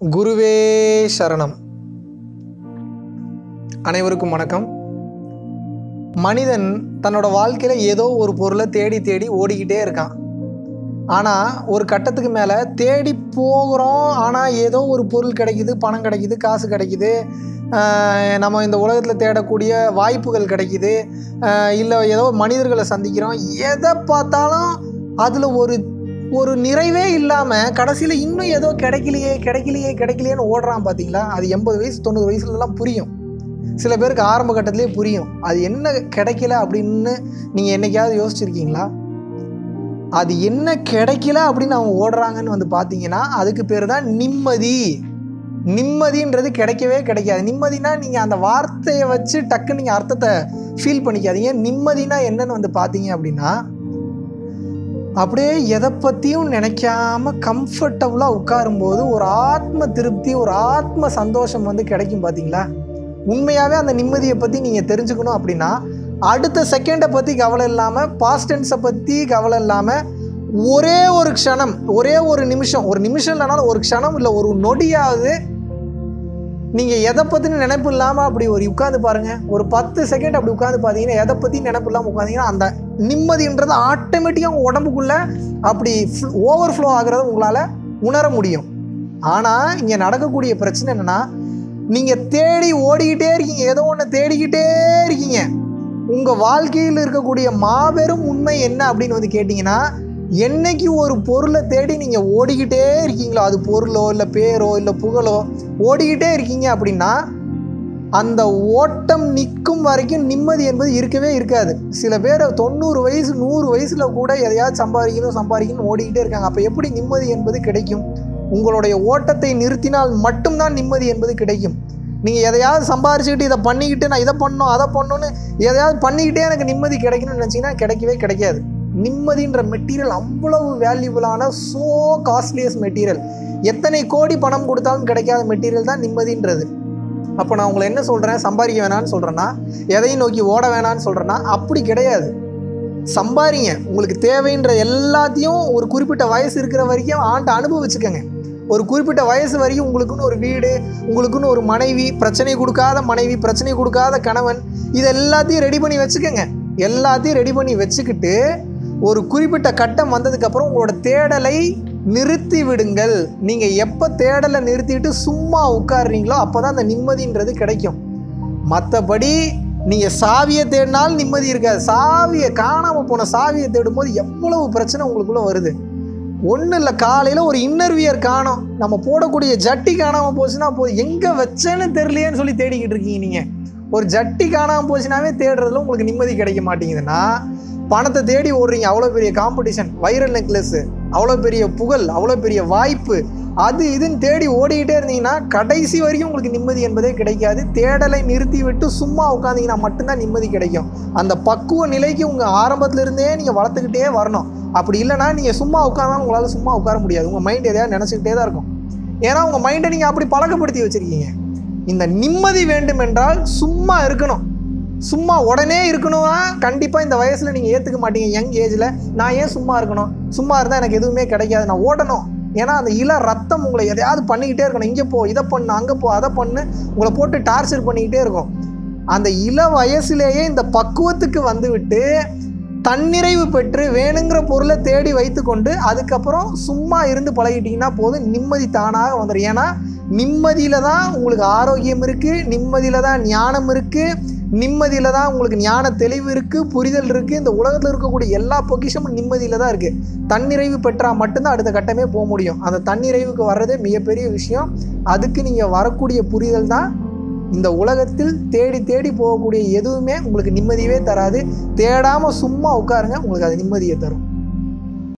குருவே சரணம் அனைவருக்கும் வணக்கம் மனிதன் தன்னோட வாழ்க்கையில் ஏதோ ஒரு பொருளை தேடி தேடி ஓடிக்கிட்டே இருக்கான் ஆனால் ஒரு கட்டத்துக்கு மேலே தேடி போகிறோம் ஆனால் ஏதோ ஒரு பொருள் கிடைக்குது பணம் கிடைக்குது காசு கிடைக்குது ஆஹ் நம்ம இந்த உலகத்தில் தேடக்கூடிய வாய்ப்புகள் கிடைக்குது இல்லை ஏதோ மனிதர்களை சந்திக்கிறோம் எதை பார்த்தாலும் அதில் ஒரு ஒரு நிறைவே இல்லாமல் கடைசியில் இன்னும் ஏதோ கிடைக்கலையே கிடைக்கலையே கிடைக்கலையேன்னு ஓடுறான் பார்த்தீங்களா அது எண்பது வயசு தொண்ணூறு வயசுலலாம் புரியும் சில பேருக்கு ஆரம்ப கட்டத்திலே புரியும் அது என்ன கிடைக்கல அப்படின்னு நீங்கள் என்னைக்காவது யோசிச்சிருக்கீங்களா அது என்ன கிடைக்கல அப்படின்னு அவங்க ஓடுறாங்கன்னு வந்து பார்த்தீங்கன்னா அதுக்கு பேர் தான் நிம்மதி நிம்மதின்றது கிடைக்கவே கிடைக்காது நிம்மதினா நீங்கள் அந்த வார்த்தையை வச்சு டக்குன்னு நீங்கள் அர்த்தத்தை ஃபீல் பண்ணிக்காதீங்க நிம்மதினா என்னன்னு வந்து பார்த்தீங்க அப்படின்னா அப்படியே எதை பற்றியும் நினைக்காம கம்ஃபர்டபுளாக உட்காரும்போது ஒரு ஆத்ம திருப்தி ஒரு ஆத்ம சந்தோஷம் வந்து கிடைக்கும் பார்த்தீங்களா உண்மையாகவே அந்த நிம்மதியை பற்றி நீங்கள் தெரிஞ்சுக்கணும் அப்படின்னா அடுத்த செகண்டை பற்றி கவலை இல்லாமல் பாஸ்டன்ஸை பற்றி கவலை இல்லாமல் ஒரே ஒரு க்ஷணம் ஒரே ஒரு நிமிஷம் ஒரு நிமிஷம் இல்லைனாலும் ஒரு க்ஷணம் இல்லை ஒரு நொடியாவது நீங்கள் எதை பற்றின நினைப்பு இல்லாமல் அப்படி ஒரு உட்காந்து பாருங்கள் ஒரு பத்து செகண்ட் அப்படி உட்காந்து பார்த்தீங்கன்னா எதை பற்றி நினைப்பு இல்லாமல் உட்காந்தீங்கன்னா அந்த நிம்மதின்றது ஆட்டோமேட்டிக்காக உங்கள் உடம்புக்குள்ளே அப்படி ஓவர் ஃப்ளோ ஆகிறத உங்களால் உணர முடியும் ஆனால் இங்கே நடக்கக்கூடிய பிரச்சனை என்னென்னா நீங்கள் தேடி ஓடிக்கிட்டே இருக்கீங்க ஏதோ ஒன்று தேடிக்கிட்டே இருக்கீங்க உங்கள் வாழ்க்கையில் இருக்கக்கூடிய மாபெரும் உண்மை என்ன அப்படின்னு வந்து கேட்டிங்கன்னா என்னைக்கு ஒரு பொருளை தேடி நீங்கள் ஓடிக்கிட்டே இருக்கீங்களோ அது பொருளோ இல்லை பேரோ இல்லை புகழோ ஓடிக்கிட்டே இருக்கீங்க அப்படின்னா அந்த ஓட்டம் நிற்கும் வரைக்கும் நிம்மதி என்பது இருக்கவே இருக்காது சில பேர் தொண்ணூறு வயசு நூறு வயசில் கூட எதையாவது சம்பாதிக்கணும் சம்பாதிக்கணும் ஓடிக்கிட்டே இருக்காங்க அப்போ எப்படி நிம்மதி என்பது கிடைக்கும் உங்களுடைய ஓட்டத்தை நிறுத்தினால் மட்டும்தான் நிம்மதி என்பது கிடைக்கும் நீங்கள் எதையாவது சம்பாரிச்சுக்கிட்டு இதை பண்ணிக்கிட்டு நான் இதை பண்ணணும் அதை பண்ணணும்னு எதையாவது பண்ணிக்கிட்டே எனக்கு நிம்மதி கிடைக்கணும்னு நினச்சிங்கன்னா கிடைக்கவே கிடைக்காது நிம்மதின்ற மெட்டீரியல் அவ்வளவு வேல்யூபிளான ஸோ காஸ்ட்லியஸ் மெட்டீரியல் எத்தனை கோடி பணம் கொடுத்தாலும் கிடைக்காத மெட்டீரியல் தான் நிம்மதின்றது அப்போ நான் உங்களை என்ன சொல்கிறேன் சம்பாதிக்க வேணான்னு சொல்கிறேன்னா எதையும் நோக்கி ஓட வேணான்னு சொல்கிறேன்னா அப்படி கிடையாது சம்பாரிங்க உங்களுக்கு தேவைன்ற எல்லாத்தையும் ஒரு குறிப்பிட்ட வயசு இருக்கிற வரைக்கும் ஆண்டு அனுபவிச்சுக்கோங்க ஒரு குறிப்பிட்ட வயசு வரைக்கும் உங்களுக்குன்னு ஒரு வீடு உங்களுக்குன்னு ஒரு மனைவி பிரச்சனை கொடுக்காத மனைவி பிரச்சனை கொடுக்காத கணவன் இது எல்லாத்தையும் ரெடி பண்ணி வச்சுக்கோங்க எல்லாத்தையும் ரெடி பண்ணி வச்சுக்கிட்டு ஒரு குறிப்பிட்ட கட்டம் வந்ததுக்கப்புறம் உங்களோட தேடலை நிறுத்தி விடுங்கள் நீங்கள் எப்போ தேடலை நிறுத்திட்டு சும்மா உட்காடுறீங்களோ அப்போ தான் அந்த நிம்மதின்றது கிடைக்கும் மற்றபடி நீங்கள் சாவியை தேடினாலும் நிம்மதி இருக்காது சாவியை காணாமல் போன சாவியை தேடும்போது எவ்வளவு பிரச்சனை உங்களுக்குள்ளே வருது ஒன்றும் இல்லை காலையில் ஒரு இன்னர்வியர் காணோம் நம்ம போடக்கூடிய ஜட்டி காணாமல் போச்சுன்னா போதும் எங்கே வச்சேன்னு தெரியலையேன்னு சொல்லி தேடிக்கிட்டு இருக்கீங்க நீங்கள் ஒரு ஜட்டி காணாமல் போச்சுனாவே தேடுறதுல உங்களுக்கு நிம்மதி கிடைக்க மாட்டேங்குதுன்னா பணத்தை தேடி ஓடுறீங்க அவ்வளோ பெரிய காம்படிஷன் வைரல் நெக்லஸ்ஸு அவ்வளோ பெரிய புகழ் அவ்வளோ பெரிய வாய்ப்பு அது இதுன்னு தேடி ஓடிக்கிட்டே இருந்தீங்கன்னா கடைசி வரைக்கும் உங்களுக்கு நிம்மதி என்பதே கிடைக்காது தேடலை நிறுத்தி விட்டு சும்மா உட்காந்தீங்கன்னா மட்டும்தான் நிம்மதி கிடைக்கும் அந்த பக்குவ நிலைக்கு உங்கள் ஆரம்பத்துல இருந்தே நீங்கள் வளர்த்துக்கிட்டே வரணும் அப்படி இல்லைனா நீங்கள் சும்மா உட்காந்தாலும் உங்களால் சும்மா உட்கார முடியாது உங்கள் மைண்ட் எதையாவது நினச்சிக்கிட்டே தான் இருக்கும் ஏன்னா உங்கள் மைண்டை நீங்கள் அப்படி பழக்கப்படுத்தி வச்சுருக்கீங்க இந்த நிம்மதி வேண்டுமென்றால் சும்மா இருக்கணும் சும்மா உடனே இருக்கணும்னா கண்டிப்பாக இந்த வயசில் நீங்கள் ஏற்றுக்க மாட்டீங்க யங் ஏஜில் நான் ஏன் சும்மா இருக்கணும் சும்மா இருந்தால் எனக்கு எதுவுமே கிடைக்காது நான் ஓடணும் ஏன்னா அந்த இள ரத்தம் உங்களை எதையாவது பண்ணிக்கிட்டே இருக்கணும் இங்கே போ இதை பண்ணு அங்கே போ அதை பண்ணு உங்களை போட்டு டார்ச்சர் பண்ணிக்கிட்டே இருக்கும் அந்த இள வயசுலேயே இந்த பக்குவத்துக்கு வந்துவிட்டு தன்னிறைவு பெற்று வேணுங்கிற பொருளை தேடி வைத்துக்கொண்டு அதுக்கப்புறம் சும்மா இருந்து பழகிட்டீங்கன்னா போதும் நிம்மதி தானாக வந்துடும் ஏன்னா நிம்மதியில் தான் உங்களுக்கு ஆரோக்கியம் இருக்குது நிம்மதியில் தான் ஞானம் இருக்குது நிம்மதியில் தான் உங்களுக்கு ஞான தெளிவு இருக்குது புரிதல் இருக்குது இந்த உலகத்தில் இருக்கக்கூடிய எல்லா பொக்கிஷமும் நிம்மதியில் தான் இருக்குது தன்னிறைவு பெற்றால் மட்டும்தான் அடுத்த கட்டமே போக முடியும் அந்த தன்னிறைவுக்கு வர்றதே மிகப்பெரிய விஷயம் அதுக்கு நீங்கள் வரக்கூடிய புரிதல் தான் இந்த உலகத்தில் தேடி தேடி போகக்கூடிய எதுவுமே உங்களுக்கு நிம்மதியவே தராது தேடாமல் சும்மா உட்காருங்க உங்களுக்கு அது நிம்மதியை தரும்